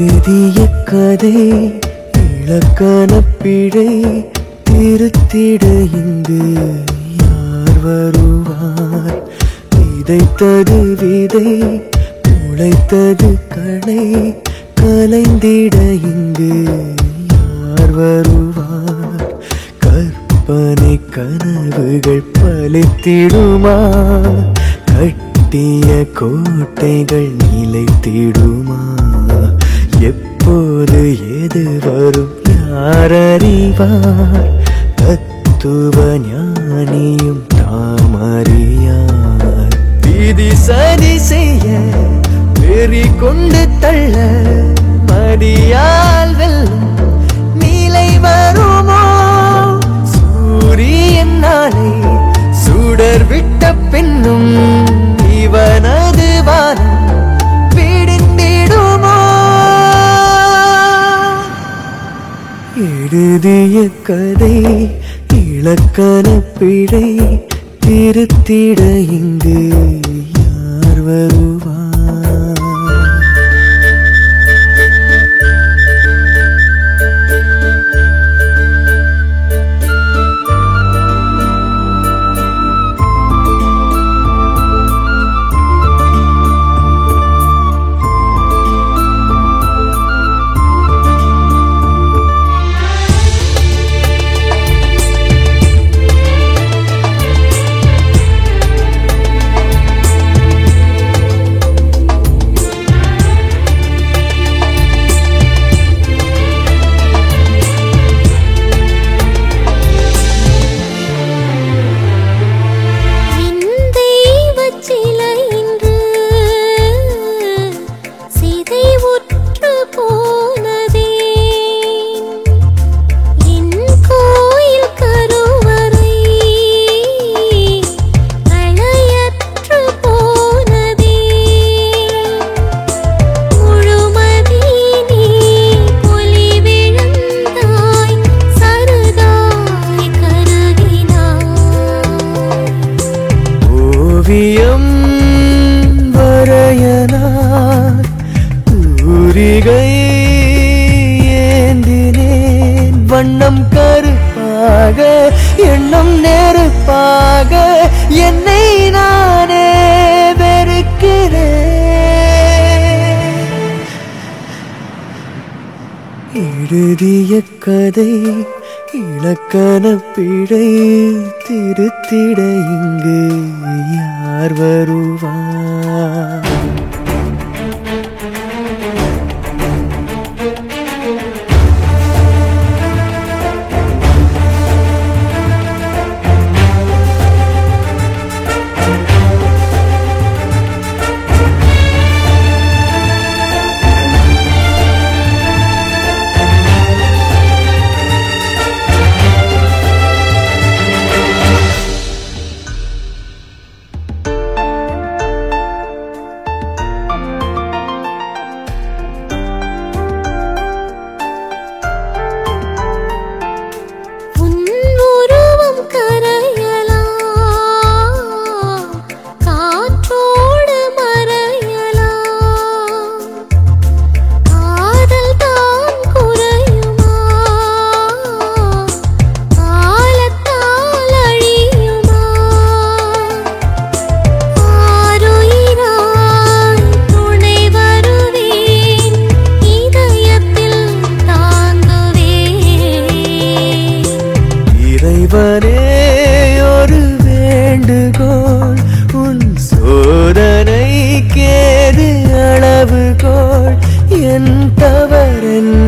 எழுதிய கதை இலக்கண பிழை திருத்திட இங்கு யார் வருவார் விதைத்தது விதை முளைத்தது களை கலைந்திட இங்கு யார் வருவார் கற்பனை கனவுகள் பலித்திடுமா கட்டிய கோட்டைகள் நிலைத்திடுமா எப்போது எது வரும் யார் அறிவார் தத்துவ ஞானியும் தாமறியார் விதி சதி செய்ய வெறி கொண்டு தள்ள மதியால் வெல்லும் நீலை வருமோ சூரியன் நாளை சுடர் விட்ட பின்னும் இவனது வானம் பிடிந்திடுமோ எழுதிய கதை இலக்கண பிழை திருத்திட இங்கு யார் வருவார் விந்தைவச் சிலை இன்று சிதைவுற்று போனதே என் கோயில் கருவறை அணையற்று போனதே முழுமதி நீ பொலி விழுந்தாய் சருகாய் கருகினாய் ஓவியம் வரையனார் தூரிகை ஏந்தினேன் வண்ணம் கருப்பாக எண்ணம் நெருப்பாக என்னை நானே வெறுக்கிறேன் எழுதிய கதை இலக்கண பிழை திருத்திட இங்கு யார் வருவார் உன் உருவம் கரையலாம் காற்றோடு மறையலாம் காதல் தான் குறையுமா காலத்தால் அழியுமா ஆருயிராய் துணை வருவேன் இதயத்தில் தாங்குவேன் இறைவனே ஒரு வேண்டுகோள் உன் சோதனை கேது அளவுகோள் என் தவறென்ன